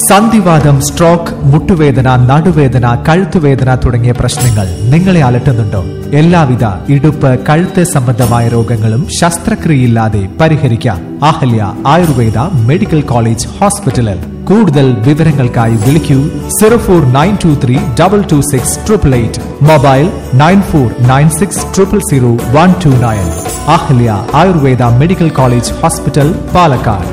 സന്ധിവാദം സ്ട്രോക്ക് മുട്ടുവേദന നടുവേദന കഴുത്തുവേദന തുടങ്ങിയ പ്രശ്നങ്ങൾ നിങ്ങളെ അലട്ടുന്നുണ്ടോ എല്ലാവിധ ഇടുപ്പ് കഴുത്ത് സംബന്ധമായ രോഗങ്ങളും ശസ്ത്രക്രിയയില്ലാതെ പരിഹരിക്കാം അഹല്യ ആയുർവേദ മെഡിക്കൽ കോളേജ് ഹോസ്പിറ്റലിൽ കൂടുതൽ വിവരങ്ങൾക്കായി വിളിക്കൂ zero four nine two three double two six triple eight mobile nine four nine six triple zero one two nine Ahalya Ayurveda medical college hospital Palakkad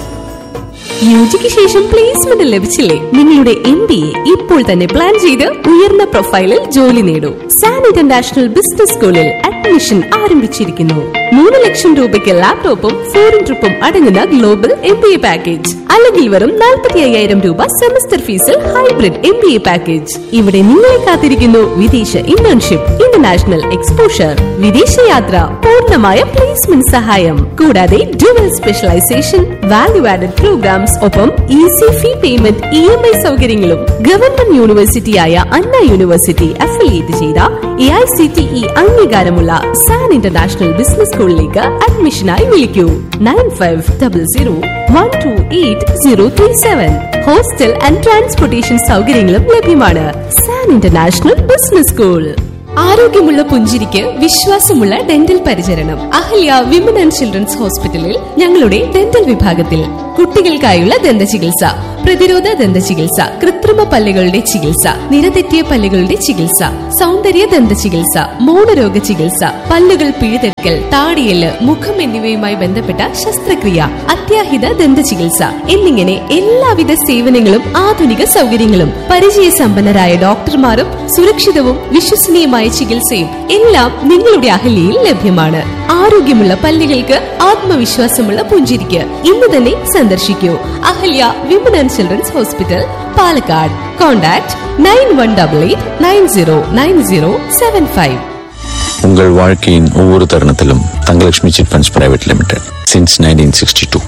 യുജിക്ക് ശേഷം പ്ലേസ്മെന്റ് ലഭിച്ചില്ലേ നിങ്ങളുടെ എം ബി എ ഇപ്പോൾ തന്നെ പ്ലാൻ ചെയ്ത് ഉയർന്ന പ്രൊഫൈലിൽ ജോലി നേടൂ സാൻ ഇന്റർനാഷണൽ ബിസിനസ് സ്കൂളിൽ അഡ്മിഷൻ ആരംഭിച്ചിരിക്കുന്നു മൂന്ന് ലക്ഷം രൂപയ്ക്ക് ലാപ്ടോപ്പും ഫോറിൻ ട്രിപ്പും അടങ്ങുന്ന global M B A package അല്ലെങ്കിൽ വെറും നാൽപ്പത്തി അയ്യായിരം രൂപ സെമസ്റ്റർ ഫീസിൽ hybrid M B A package ഇവിടെ നിങ്ങളെ കാത്തിരിക്കുന്നു വിദേശ ഇന്റേൺഷിപ്പ് ഇന്റർനാഷണൽ എക്സ്പോഷർ വിദേശയാത്ര പൂർണ്ണമായ പ്ലേസ്മെന്റ് സഹായം കൂടാതെ dual specialisation value added programmes ഒപ്പം easy fee payment E M I സൗകര്യങ്ങളും ഗവൺമെന്റ് യൂണിവേഴ്സിറ്റിയായ അണ്ണ യൂണിവേഴ്സിറ്റി അഫിലിയേറ്റ് ചെയ്ത A I C T E അംഗീകാരമുള്ള സാൻ ഇന്റർനാഷണൽ ബിസിനസ് സ്കൂളിലേക്ക് അഡ്മിഷനായി വിളിക്കൂ nine five double zero one two eight zero three seven hostel and transportation സൗകര്യങ്ങളും ലഭ്യമാണ് സാൻ ഇന്റർനാഷണൽ ബിസിനസ് സ്കൂൾ ആരോഗ്യമുള്ള പുഞ്ചിരിക്ക് വിശ്വാസമുള്ള ഡെന്റൽ പരിചരണം അഹല്യ വിമൻ ആൻഡ് ചിൽഡ്രൻസ് ഹോസ്പിറ്റലിൽ ഞങ്ങളുടെ ഡെന്റൽ വിഭാഗത്തിൽ കുട്ടികൾക്കായുള്ള ദന്ത ചികിത്സ പ്രതിരോധ ദന്ത ചികിത്സ കൃത്രിമ പല്ലുകളുടെ ചികിത്സ നിരതെറ്റിയ പല്ലുകളുടെ ചികിത്സ സൗന്ദര്യ ദന്ത ചികിത്സ മൗനരോഗ ചികിത്സ പല്ലുകൾ പിഴുതെടുക്കൽ താടിയല് മുഖം എന്നിവയുമായി ബന്ധപ്പെട്ട ശസ്ത്രക്രിയ അത്യാഹിത ദന്ത ചികിത്സ എന്നിങ്ങനെ എല്ലാവിധ സേവനങ്ങളും ആധുനിക സൗകര്യങ്ങളും പരിചയസമ്പന്നരായ ഡോക്ടർമാരും സുരക്ഷിതവും വിശ്വസനീയമായ ചികിത്സയും എല്ലാം നിങ്ങളുടെ അഹല്യയിൽ ലഭ്യമാണ് ആരോഗ്യമുള്ള പല്ലുകൾക്ക് ആത്മവിശ്വാസമുള്ള പുഞ്ചിരിക്ക് ഇന്ന് തന്നെ സന്ദർശിക്കൂ Ahalya women and children's hospital Palakkad contact nine one double eight nine zero nine zero seven five உங்கள் வாழ்க்கையின் ஒவ்வொரு தருணத்திலும் Thangalakshmi chit funds private limited since nineteen sixty two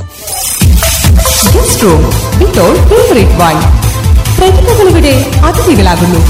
ഇപ്പോൾ ഫേവറേറ്റ് വൈൻ പ്രതിഭകളുടെ അതിഥികളാകുന്നു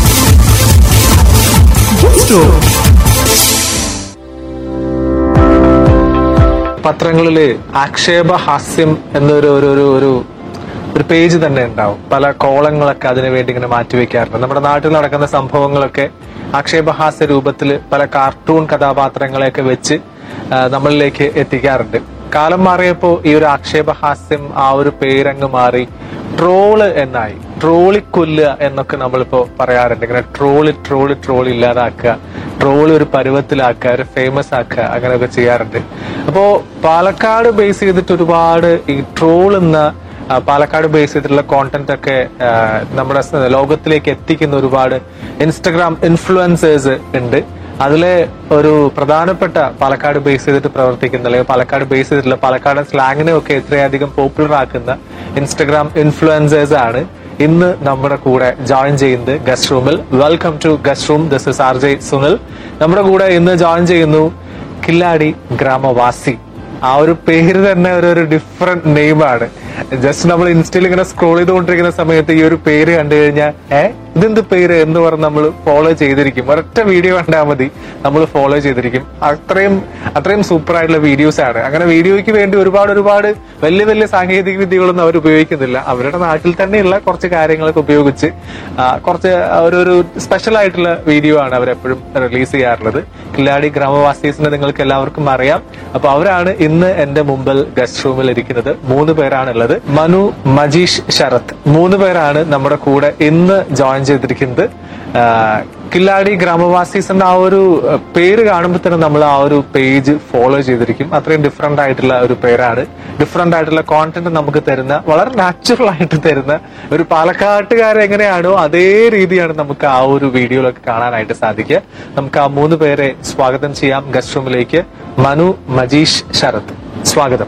പത്രങ്ങളില് ആക്ഷേപഹാസ്യം എന്നൊരു ഒരു ഒരു ഒരു ഒരു പേജ് തന്നെ ഉണ്ടാവും പല കോളങ്ങളൊക്കെ അതിനു വേണ്ടി ഇങ്ങനെ മാറ്റിവെക്കാറുണ്ട് നമ്മുടെ നാട്ടിൽ നടക്കുന്ന സംഭവങ്ങളൊക്കെ ആക്ഷേപഹാസ്യ രൂപത്തിൽ പല കാർട്ടൂൺ കഥാപാത്രങ്ങളെയൊക്കെ വെച്ച് ആ, നമ്മളിലേക്ക് എത്തിക്കാറുണ്ട് കാലം മാറിയപ്പോ ഈ ഒരു ആക്ഷേപഹാസ്യം ആ ഒരു പേരങ്ങ് മാറി ട്രോള് എന്നായി ട്രോളിക്കൊല്ലുക എന്നൊക്കെ നമ്മളിപ്പോ പറയാറുണ്ട് ഇങ്ങനെ ട്രോള് ട്രോള് ട്രോൾ ഇല്ലാതാക്കുക ട്രോള് ഒരു പരുവത്തിലാക്കുക ഒരു ഫേമസ് ആക്കുക അങ്ങനെയൊക്കെ ചെയ്യാറുണ്ട് അപ്പോ പാലക്കാട് ബേസ് ചെയ്തിട്ട് ഒരുപാട് ഈ ട്രോൾ എന്ന ആ, പാലക്കാട് ബേസ് ചെയ്തിട്ടുള്ള കോണ്ടന്റ് ഒക്കെ ആ, നമ്മുടെ സ- ലോകത്തിലേക്ക് എത്തിക്കുന്ന ഒരുപാട് ഇൻസ്റ്റഗ്രാം ഇൻഫ്ലുവൻസേഴ്സ് ഉണ്ട് അതിലെ ഒരു പ്രധാനപ്പെട്ട പാലക്കാട് ബേസ് ചെയ്തിട്ട് പ്രവർത്തിക്കുന്ന അല്ലെങ്കിൽ പാലക്കാട് ബേസ് ചെയ്തിട്ടുള്ള പാലക്കാടൻ സ്ലാങ്ങിനെ ഒക്കെ ഇത്രയധികം പോപ്പുലർ ആക്കുന്ന ഇൻസ്റ്റഗ്രാം ഇൻഫ്ലുവൻസേഴ്സ് ആണ് ഇന്ന് നമ്മുടെ കൂടെ ജോയിൻ ചെയ്യുന്നത് ഗസ്റ്റ് റൂമിൽ welcome to guest room this is R J Sunil നമ്മുടെ കൂടെ ഇന്ന് ജോയിൻ ചെയ്യുന്നു കില്ലാടി ഗ്രാമവാസി ആ ഒരു പേര് തന്നെ ഒരു ഒരു ഡിഫറെന്റ് നെയിമാണ് ജസ്റ്റ് നമ്മൾ ഇൻസ്റ്റയിൽ ഇങ്ങനെ സ്ക്രോൾ ചെയ്തുകൊണ്ടിരിക്കുന്ന സമയത്ത് ഈ ഒരു പേര് കണ്ടു കഴിഞ്ഞാൽ ഏ ഇതെന്ത് പേര് എന്ന് പറഞ്ഞ് നമ്മൾ ഫോളോ ചെയ്തിരിക്കും ഒരൊറ്റ വീഡിയോ കണ്ടാൽ മതി നമ്മൾ ഫോളോ ചെയ്തിരിക്കും അത്രയും അത്രയും സൂപ്പർ ആയിട്ടുള്ള വീഡിയോസ് ആണ് അങ്ങനെ വീഡിയോയ്ക്ക് വേണ്ടി ഒരുപാട് ഒരുപാട് വലിയ വലിയ സാങ്കേതിക വിദ്യകളൊന്നും അവർ ഉപയോഗിക്കുന്നില്ല അവരുടെ നാട്ടിൽ തന്നെയുള്ള കുറച്ച് കാര്യങ്ങളൊക്കെ ഉപയോഗിച്ച് ആ, കുറച്ച് ഒരു ഒരു സ്പെഷ്യൽ ആയിട്ടുള്ള വീഡിയോ ആണ് അവരെപ്പോഴും റിലീസ് ചെയ്യാറുള്ളത് കില്ലാടി ഗ്രാമവാസീസിനെ നിങ്ങൾക്ക് എല്ലാവർക്കും അറിയാം അപ്പൊ അവരാണ് ഇന്ന് എന്റെ മുമ്പിൽ ഗസ്റ്റ് റൂമിൽ ഇരിക്കുന്നത് മൂന്ന് പേരാണ് ഉള്ളത് മനു മജീഷ് ശരത് മൂന്ന് പേരാണ് നമ്മുടെ കൂടെ ഇന്ന് ജോയിൻ ചെയ്തിരിക്കുന്നത് ആ, കില്ലാടി ഗ്രാമവാസീസ് എന്ന ആ ഒരു ആ, പേര് കാണുമ്പോൾ തന്നെ നമ്മൾ ആ ഒരു പേജ് ഫോളോ ചെയ്തിരിക്കും അത്രയും ഡിഫറെന്റ് ആയിട്ടുള്ള ഒരു പേരാണ് ഡിഫറെന്റ് ആയിട്ടുള്ള കോണ്ടന്റ് നമുക്ക് തരുന്ന വളരെ നാച്ചുറൽ ആയിട്ട് തരുന്ന ഒരു പാലക്കാട്ടുകാരെ എങ്ങനെയാണോ അതേ രീതിയാണ് നമുക്ക് ആ ഒരു വീഡിയോയിലൊക്കെ കാണാനായിട്ട് സാധിക്കുക നമുക്ക് ആ മൂന്ന് പേരെ സ്വാഗതം ചെയ്യാം ഗസ്റ്റ് റൂമിലേക്ക് മനു മജീഷ് ശരത് സ്വാഗതം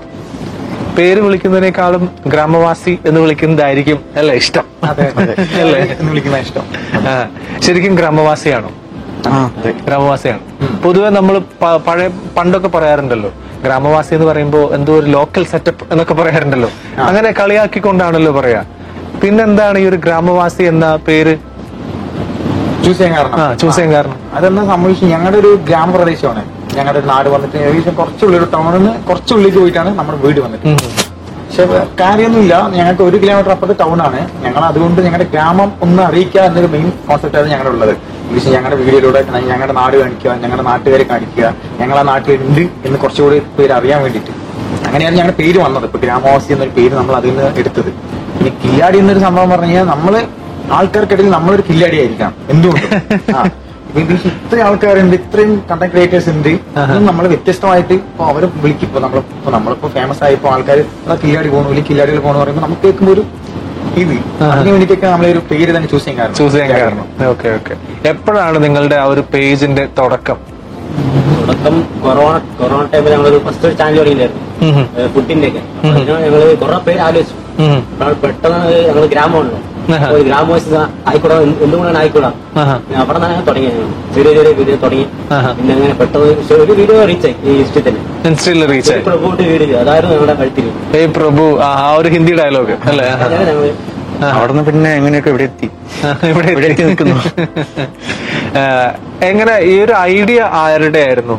പേര് വിളിക്കുന്നതിനേക്കാളും ഗ്രാമവാസി എന്ന് വിളിക്കുന്നതായിരിക്കും അല്ലേ ഇഷ്ടം അതെ അതെ അല്ലേ എന്ന് വിളിക്കുന്ന ഇഷ്ടം ആ, ശരിക്കും ഗ്രാമവാസിയാണോ ആ അതെ ഗ്രാമവാസിയാണ് പൊതുവെ നമ്മൾ പഴയ പണ്ടൊക്കെ പറയാറുണ്ടല്ലോ ഗ്രാമവാസി എന്ന് പറയുമ്പോൾ എന്തോ ഒരു ലോക്കൽ സെറ്റപ്പ് എന്നൊക്കെ പറയാറുണ്ടല്ലോ അങ്ങനെ കളിയാക്കിക്കൊണ്ടാണല്ലോ പറയാ പിന്നെന്താണ് ഈ ഒരു ഗ്രാമവാസി എന്ന പേര് ചൂസ് ചെയ്യാൻ കാരണം ആ ചൂസ് ചെയ്യാൻ കാരണം അതെന്താ സംഭവിച്ചു ഞങ്ങളുടെ ഒരു ഗ്രാമപ്രദേശമാണ് ഞങ്ങളുടെ ഒരു നാട് വന്നിട്ട് ഏകദേശം കുറച്ചുള്ളിൽ ഒരു ടൗണിൽ നിന്ന് കുറച്ചുള്ളിലേക്ക് പോയിട്ടാണ് നമ്മുടെ വീട് വന്നിട്ട് ഉം. പക്ഷെ കാര്യമൊന്നുമില്ല ഞങ്ങൾക്ക് ഒരു കിലോമീറ്റർ അപ്പുറത്ത് ടൗൺ ആണ് ഞങ്ങൾ അതുകൊണ്ട് ഞങ്ങളുടെ ഗ്രാമം ഒന്ന് അറിയിക്കുക എന്നൊരു മെയിൻ കോൺസെപ്റ്റ് ആണ് ഞങ്ങളുടെ ഉള്ളത് പക്ഷേ ഞങ്ങളുടെ വീഡിയോയിലൂടെ ഞങ്ങളുടെ നാട് കാണിക്കുക ഞങ്ങളുടെ നാട്ടുകാരെ കാണിക്കുക ഞങ്ങൾ ആ നാട്ടിലുണ്ട് എന്ന് കുറച്ചുകൂടി പേര് അറിയാൻ വേണ്ടിയിട്ട് അങ്ങനെയാണ് ഞങ്ങളുടെ പേര് വന്നത് ഇപ്പൊ ഗ്രാമവാസി എന്നൊരു പേര് നമ്മൾ അതിൽ നിന്ന് എടുത്തത് ഇനി കില്ലാടി എന്നൊരു സംഭവം പറഞ്ഞു കഴിഞ്ഞാൽ നമ്മള് ആൾക്കാർക്കിടയിൽ നമ്മളൊരു കില്ലാടി ആയിരിക്കാം എന്തുകൊണ്ടും ആ. ഇപ്പൊ ഇംഗ്ലീഷ് ഇത്രയും ആൾക്കാരുണ്ട് ഇത്രയും കണ്ടന്റ് ക്രിയേറ്റേഴ്സ് ഉണ്ട് അതും നമ്മൾ വ്യത്യസ്തമായിട്ട് ഇപ്പൊ അവരെ വിളിക്കും ഇപ്പൊ നമ്മൾ ഇപ്പൊ നമ്മളിപ്പോ ഫേമസ് ആയപ്പോ ആൾക്കാർ കില്ലാടി പോകണു അല്ലെങ്കിൽ കില്ലാടികൾ പോകണമെന്ന് പറയുമ്പോൾ നമുക്ക് കേൾക്കുമ്പോൾ ഒരു ഇത് അതിന് വേണ്ടിയിട്ടൊക്കെ നമ്മളൊരു പേര് തന്നെ ചൂസ് ചെയ്യാൻ കാരണം ചൂസ് ചെയ്യാൻ കാരണം ഓക്കെ ഓക്കെ എപ്പോഴാണ് നിങ്ങളുടെ ആ ഒരു പേജിന്റെ തുടക്കം തുടക്കം കൊറോണ കൊറോണ ടൈമിൽ ഞങ്ങളൊരു ഫസ്റ്റ് ഒരു ചാനൽ തുടങ്ങിയിട്ടുണ്ടായിരുന്നു ഉം ഉം. ഫുഡിന്റെ ഒക്കെ അതിന് ഞങ്ങള് കുറെ പേര് ആലോചിച്ചു ഉം. അപ്പോൾ പെട്ടെന്ന് ഞങ്ങൾ ഗ്രാമമാണല്ലോ ആഹാ. അപ്പോൾ ഒരു ഗ്രാമവാസി ആയിക്കൂടാ എന്ത് എന്തുകൊണ്ടാണ് ആയിക്കൂടാ ആഹാ. അവിടെ നിന്നാണ് തുടങ്ങി ചെറിയ ചെറിയ വീഡിയോ തുടങ്ങി ആഹാ. പിന്നെ അങ്ങനെ പെട്ടെന്ന് ഒരു വീഡിയോ റീച്ചായി ഈ ഹിസ്റ്ററി തന്നെ ഇൻസ്റ്റയിൽ റീച്ച് ആയി പ്രഭുവിന്റെ വീഡിയോ അതായിരുന്നു ഞങ്ങളുടെ കഴുത്തിൽ ഏയ് പ്രഭു ആ ആ ഒരു ഹിന്ദി ഡയലോഗ് അല്ലേ ആ. അങ്ങനെ ഞങ്ങള് അവിടുന്ന് പിന്നെ എങ്ങനെയൊക്കെ ഇവിടെ എത്തി ആ, ഇവിടെ ഇവിടെ എത്തി നിൽക്കുന്നു. ആ, എങ്ങനെ ഈ ഒരു ഐഡിയ ആരുടെ ആയിരുന്നു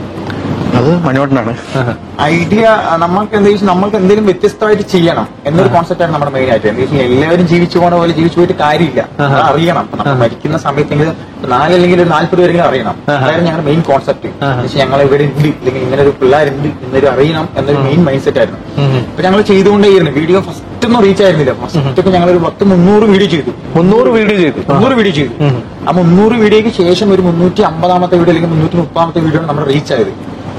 അത് മണിവട്ടനാണ് ഐഡിയ നമ്മൾക്ക് എന്താ വെച്ചാൽ നമ്മൾക്ക് എന്തെങ്കിലും വ്യത്യസ്തമായിട്ട് ചെയ്യണം എന്നൊരു കോൺസെപ്റ്റ് ആണ് നമ്മുടെ മെയിൻ ആയിട്ട് എന്താ വെച്ചാൽ എല്ലാവരും ജീവിച്ചു പോണ പോലെ ജീവിച്ചു പോയിട്ട് കാര്യമില്ല അത് അറിയണം അപ്പൊ നമ്മൾ മരിക്കുന്ന സമയത്തെങ്കിലും നാലല്ലെങ്കിൽ ഒരു നാല്പത് പേരെങ്കിലും അറിയണം അതായിരുന്നു ഞങ്ങളുടെ മെയിൻ കോൺസെപ്റ്റ് ഞങ്ങൾ ഇവിടെ ഉണ്ട് അല്ലെങ്കിൽ ഇങ്ങനെ ഒരു പിള്ളേരുണ്ട് എന്നൊരു അറിയണം എന്നൊരു മെയിൻ മൈൻഡ് സെറ്റ് ആയിരുന്നു അപ്പൊ ഞങ്ങൾ ചെയ്തുകൊണ്ടേയിരുന്നു വീഡിയോ ഫസ്റ്റ് ഒന്നും റീച്ച് ആയിരുന്നില്ല ഫസ്റ്റ് ഒക്കെ ഞങ്ങൾ ഒരു പത്ത് മുന്നൂറ് വീഡിയോ ചെയ്തു മുന്നൂറ് വീഡിയോ ചെയ്തു മുന്നൂറ് വീഡിയോ ചെയ്തു ആ മുന്നൂറ് വീഡിയോക്ക് ശേഷം ഒരു മുന്നൂറ്റി അമ്പതാമത്തെ വീഡിയോ അല്ലെങ്കിൽ മുന്നൂറ്റി മുപ്പതാമത്തെ വീഡിയോ ആണ് നമ്മൾ റീച്ച് ആയത്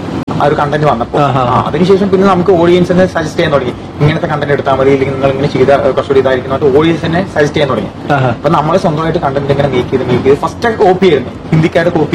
ആ ഒരു കണ്ടന്റ് വന്നപ്പോ ആഹാ. ആ, അതിനുശേഷം പിന്നെ നമുക്ക് ഓഡിയൻസിനെ സജസ്റ്റ് ചെയ്യാൻ തുടങ്ങി ഇങ്ങനത്തെ കണ്ടന്റ് എടുത്താൽ മതി അല്ലെങ്കിൽ നിങ്ങൾ ഇങ്ങനെ ചെയ്ത കുറച്ചുകൂടി ഇതായിരിക്കും ഓഡിയൻസിനെ സജസ്റ്റ് ചെയ്യാൻ തുടങ്ങി ആഹാ. അപ്പൊ നമ്മൾ സ്വന്തമായിട്ട് കണ്ടന്റ് ഇങ്ങനെ മേക്ക് ചെയ്ത് മേക്ക് ചെയ്ത് ഫസ്റ്റ് ഒക്കെ കോപ്പി ആയിരുന്നു ഹിന്ദിക്കാരുടെ കോപ്പി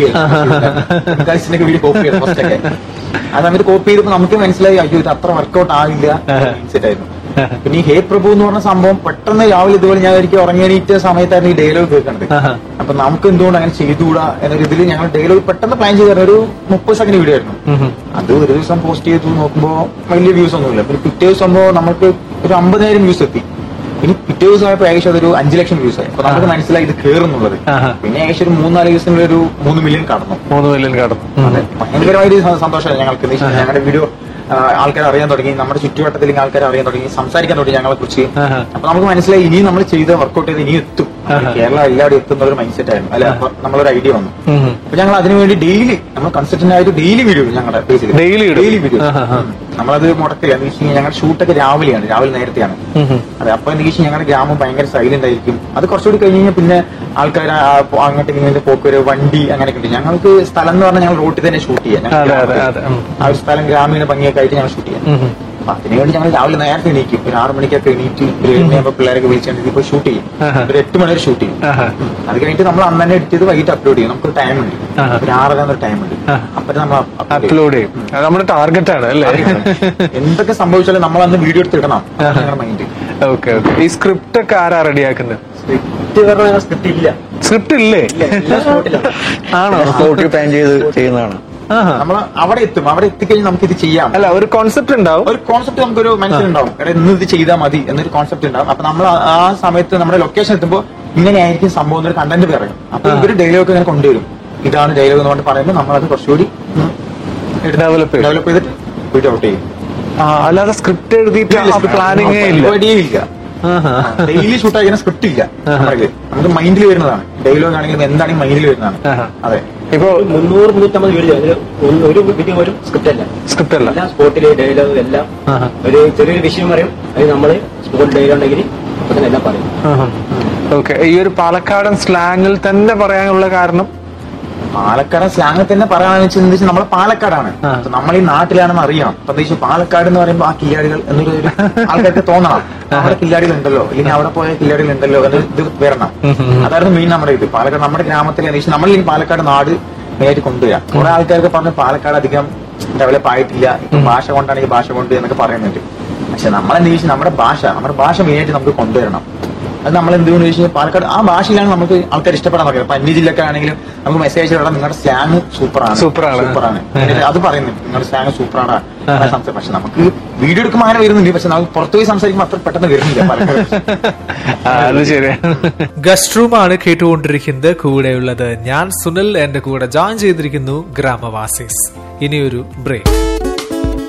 ആയിരുന്നു വീഡിയോ കോപ്പി ആയിരുന്നു ഫസ്റ്റ് ഒക്കെ ആ സമയത്ത് കോപ്പി ചെയ്തപ്പോ നമുക്ക് മനസ്സിലായി അയ്യോ ഇത് അത്ര വർക്കൗട്ട് ആവില്ല മൈൻഡ് ആയിരുന്നു പിന്നെ ഈ ഹേ പ്രഭു എന്ന് പറഞ്ഞ സംഭവം പെട്ടെന്ന് രാവിലെ ഇതുപോലെ ഞാൻ ഒരിക്കൽ ഉറങ്ങിയണീറ്റ സമയത്തായിരുന്നു ഈ ഡയലോഗ് കേൾക്കുന്നത് ആഹാ. അപ്പൊ നമുക്ക് എന്തുകൊണ്ട് അങ്ങനെ ചെയ്തുകൂടാ എന്നൊരു ഇതിൽ ഞങ്ങൾ ഡയലോഗ് പെട്ടെന്ന് പ്ലാൻ ചെയ്തായിരുന്നു ഒരു മുപ്പത് സെക്കൻഡ് വീഡിയോ ആയിരുന്നു അത് ഒരു ദിവസം പോസ്റ്റ് ചെയ്തു നോക്കുമ്പോ വലിയ വ്യൂസ് ഒന്നുമില്ല പിന്നെ പിറ്റേ ദിവസം ആകുമ്പോൾ നമുക്ക് ഒരു അമ്പതിനായിരം വ്യൂസ് എത്തി ഇനി പിറ്റേ ദിവസം ആയപ്പോൾ ഏകദേശം അതൊരു അഞ്ചു ലക്ഷം വ്യൂസ് ആയി അപ്പൊ നമുക്ക് മനസ്സിലായി ഇത് കയറുന്നുള്ളത് ആഹാ. പിന്നെ ഏകദേശം ഒരു മൂന്നാല് ദിവസങ്ങളിൽ ഒരു മൂന്ന് മില്യൺ കടന്നു മൂന്ന് മില്യൺ കടന്നു അതെ ഭയങ്കരമായിട്ട് സ- സന്തോഷമായി ഞങ്ങൾക്ക് എന്താ വെച്ചാൽ ഞങ്ങളുടെ വീഡിയോ ആൾക്കാർ അറിയാൻ തുടങ്ങി നമ്മുടെ ചുറ്റുവട്ടത്തിൽ ആൾക്കാർ അറിയാൻ തുടങ്ങി സംസാരിക്കാൻ തുടങ്ങി ഞങ്ങളെ കുറിച്ച് ആഹാ. അപ്പൊ നമുക്ക് മനസ്സിലായി ഇനി നമ്മൾ ചെയ്ത് വർക്കൗട്ട് ചെയ്ത് ഇനി എത്തും ആഹാ. കേരളം എല്ലാവരും എത്തുന്ന ഒരു മൈൻഡ് സെറ്റ് ആയിരുന്നു അല്ലെ അപ്പൊ നമ്മളൊരു ഐഡിയ വന്നു ഉം. അപ്പൊ ഞങ്ങൾ അതിനുവേണ്ടി ഡെയിലി നമ്മൾ കൺസിസ്റ്റന്റ് ആയിട്ട് ഡെയിലി വീഡിയോ ഞങ്ങളുടെ പേജിൽ Daily ഇടും. ഡെയിലി വീഡിയോ ആഹാ, ആഹാ. നമ്മളത് മുടക്കില്ല എന്ന് വെച്ച് കഴിഞ്ഞാൽ ഞങ്ങളുടെ ഷൂട്ടൊക്കെ രാവിലെയാണ് രാവിലെ നേരത്തെയാണ് ഉം ഉം. അതെ അപ്പൊ എന്താ വെച്ചാൽ ഞങ്ങളുടെ ഗ്രാമം ഭയങ്കര സൈലന്റ് ആയിരിക്കും അത് കുറച്ചുകൂടി കഴിഞ്ഞ് കഴിഞ്ഞാൽ പിന്നെ ആൾക്കാർ അങ്ങോട്ട് ഇങ്ങനെ പോക്കൊരു വണ്ടി അങ്ങനെയൊക്കെ ഉണ്ട് ഞങ്ങൾക്ക് സ്ഥലം എന്ന് പറഞ്ഞാൽ ഞങ്ങൾ റോട്ടിൽ തന്നെ ഷൂട്ട് ചെയ്യാം ഞങ്ങൾ അതെ, അതെ, ഗ്രാമത്തിൽ. അതെ. ഉം. ആ ഒരു സ്ഥലം ഗ്രാമീണ ഭംഗിയൊക്കെ ആയിട്ട് ഞങ്ങൾ ഷൂട്ട് ചെയ്യാം ഉം ഉം. അപ്പൊ അതിനുവേണ്ടി ഞങ്ങൾ രാവിലെ നേരത്തെ എണീക്കും ഒരു ആറ് മണിക്കൊക്കെ എണീറ്റ് ഒരു ഏഴ് മണിയാകുമ്പോൾ പിള്ളേരൊക്കെ വിളിച്ചുകൊണ്ട് ഇപ്പോൾ ഷൂട്ട് ചെയ്യും ആഹാ. ഒരു എട്ട് മണി വരെ ഷൂട്ട് ചെയ്യും ആഹാ. ഉം. അത് കഴിഞ്ഞിട്ട് നമ്മൾ അന്ന് തന്നെ എഡിറ്റ് ചെയ്ത് വൈകിട്ട് അപ്ലോഡ് ചെയ്യും നമുക്ക് ടൈം ഉണ്ട് ആഹാ. ഒരു ആറര എന്നൊരു ടൈം ഉണ്ട് ആഹാ. അപ്പൊ നമ്മൾ upload ചെയ്യും. അപ്ലോഡ് ചെയ്യും അത് നമ്മുടെ ടാർഗറ്റ് ആണ് അല്ലേ എന്തൊക്കെ സംഭവിച്ചാലും നമ്മൾ അന്ന് വീഡിയോ എടുത്ത് ഇടണം അതാണ് ഞങ്ങളുടെ മൈൻഡ് ഓക്കെ ഓക്കെ ഈ സ്ക്രിപ്റ്റ് ഒക്കെ ആരാ റെഡിയാക്കുന്നത് സ്ക്രിപ്റ്റ് പറഞ്ഞ സ്ക്രിപ്റ്റ് ഇല്ല സ്ക്രിപ്റ്റ് ഇല്ലേ എല്ലാ സ്പോട്ടിലാണ് ആണോ സ്പോട്ടിൽ പ്ലാൻ ചെയ്ത് ചെയ്യുന്നതാണ് ആഹാ. നമ്മൾ അവിടെ എത്തും അവിടെ എത്തിക്കഴിഞ്ഞ് നമുക്ക് ഇത് ചെയ്യാം അല്ല ഒരു കോൺസെപ്റ്റ് ഉണ്ടാവും ഒരു കോൺസെപ്റ്റ് നമുക്കൊരു മനസ്സിലുണ്ടാവും എടാ ഇന്ന് ഇത് ചെയ്താൽ മതി എന്നൊരു കോൺസെപ്റ്റ് ഉണ്ടാവും അപ്പൊ നമ്മൾ ആ- ആ സമയത്ത് നമ്മുടെ ലൊക്കേഷൻ എത്തുമ്പോൾ ഇങ്ങനെയായിരിക്കും സംഭവം എന്നൊരു കണ്ടന്റ് പറയും അപ്പൊ ഇവര് ഡയലോഗ് ഇങ്ങനെ കൊണ്ടുവരും ഇതാണ് ഡയലോഗ് എന്ന് പറഞ്ഞ് പറയുമ്പോൾ നമ്മൾ അത് കുറച്ചുകൂടി Develop ചെയ്യും. ഡെവലപ്പ് ചെയ്തിട്ട് വീഡിയോ ഔട്ട് ചെയ്യും ആ, അല്ലാതെ സ്ക്രിപ്റ്റ് എഴുതിയിട്ട് പ്ലാനിങ്ങേ ഇല്ല പരിപാടിയേ ഇല്ല ആഹാ. ഡെയിലി ഷൂട്ട് ആക്കുന്ന സ്ക്രിപ്റ്റ് ഇല്ല നമ്മുടെ കയ്യില്. നമുക്ക് മൈൻഡിൽ വരുന്നതാണ് ഡയലോഗ് ആണെങ്കിൽ എന്താണെങ്കിൽ മൈൻഡിൽ വരുന്നതാണ് ആഹാ. അതെ ഇപ്പൊ മുന്നൂറ് മുന്നൂറ്റമ്പത് വീഡിയോ അതിൽ ഒന്ന് ഒരു വീഡിയോ ഒരു സ്ക്രിപ്റ്റ് അല്ല സ്ക്രിപ്റ്റ് അല്ല എല്ലാം സ്പോട്ടില് ഡയലോഗ് എല്ലാം ആഹാ. ഒരു ചെറിയൊരു വിഷയം പറയും അത് നമ്മള് സ്പോട്ട് ഡയലോഗ് ഉണ്ടെങ്കിൽ അപ്പൊ തന്നെ എല്ലാം പറയും ഓക്കെ ഈ ഒരു പാലക്കാടൻ സ്ലാങ്ങിൽ തന്നെ പറയാനുള്ള കാരണം പാലക്കാടൻ സ്ലാങ് തന്നെ പറയാന്ന് വെച്ചാൽ എന്താ വെച്ചാൽ നമ്മളെ പാലക്കാടാണ് ആ. അപ്പൊ നമ്മൾ ഈ നാട്ടിലാണെന്ന് അറിയാം അപ്പൊ എന്താ വെച്ചാൽ പാലക്കാട് എന്ന് പറയുമ്പോൾ ആ കില്ലാടികൾ എന്നൊരു ഒരു ആൾക്കാർക്ക് തോന്നണം അവിടെ കില്ലാടികൾ ഉണ്ടല്ലോ അല്ലെങ്കിൽ അവിടെ പോയ കില്ലാടികൾ ഉണ്ടല്ലോ എന്നൊരു ഇത് വരണം അതായിരുന്നു മെയിൻ നമ്മുടെ ഇത് പാലക്കാട് നമ്മുടെ ഗ്രാമത്തിൽ എന്താ വെച്ചാൽ നമ്മൾ ഈ പാലക്കാട് നാട് നേരിട്ട് കൊണ്ടുവരാം കുറെ ആൾക്കാർക്ക് പറഞ്ഞ് പാലക്കാട് അധികം ഡെവലപ്പ് ആയിട്ടില്ല ഇപ്പൊ ഭാഷ കൊണ്ടാണെങ്കിൽ ഭാഷ കൊണ്ട് എന്നൊക്കെ പറയുന്നുണ്ട് പക്ഷെ നമ്മളെന്താ വെച്ചാൽ നമ്മുടെ ഭാഷ നമ്മുടെ ഭാഷ മെയിനായിട്ട് നമുക്ക് കൊണ്ടുവരണം അത് നമ്മൾ എന്ത് ചെയ്യുന്നു ചോദിച്ചാൽ പാലക്കാട് ആ ഭാഷയിലാണ് നമുക്ക് ആൾക്കാർ ഇഷ്ടപ്പെടാൻ തുടങ്ങിയത് അപ്പൊ അന്യ ജില്ലക്കാണെങ്കിലും നമുക്ക് മെസ്സേജ് ഇടാം നിങ്ങളുടെ സ്ലാങ് സൂപ്പറാണ് സൂപ്പറാണ്. സൂപ്പറാണ് അത് പറയുന്നുണ്ട് നിങ്ങളുടെ സ്ലാങ് സൂപ്പറാണ് സംസാരം പക്ഷെ നമുക്ക് വീഡിയോ എടുക്കുമ്പോൾ അങ്ങനെ വരുന്നുണ്ട് പക്ഷെ നമുക്ക് പുറത്തു പോയി സംസാരിക്കുമ്പോൾ അത്ര പെട്ടെന്ന് വരുന്നില്ല പാലക്കാട് ആ, അത് ശരിയാണ് ഗസ്റ്റ് റൂമാണ് കേട്ടുകൊണ്ടിരിക്കുന്നത് കൂടെയുള്ളത് ഞാൻ സുനിൽ എന്റെ കൂടെ ജോയിൻ ചെയ്തിരിക്കുന്നു ഗ്രാമവാസീസ് ഇനിയൊരു ബ്രേക്ക്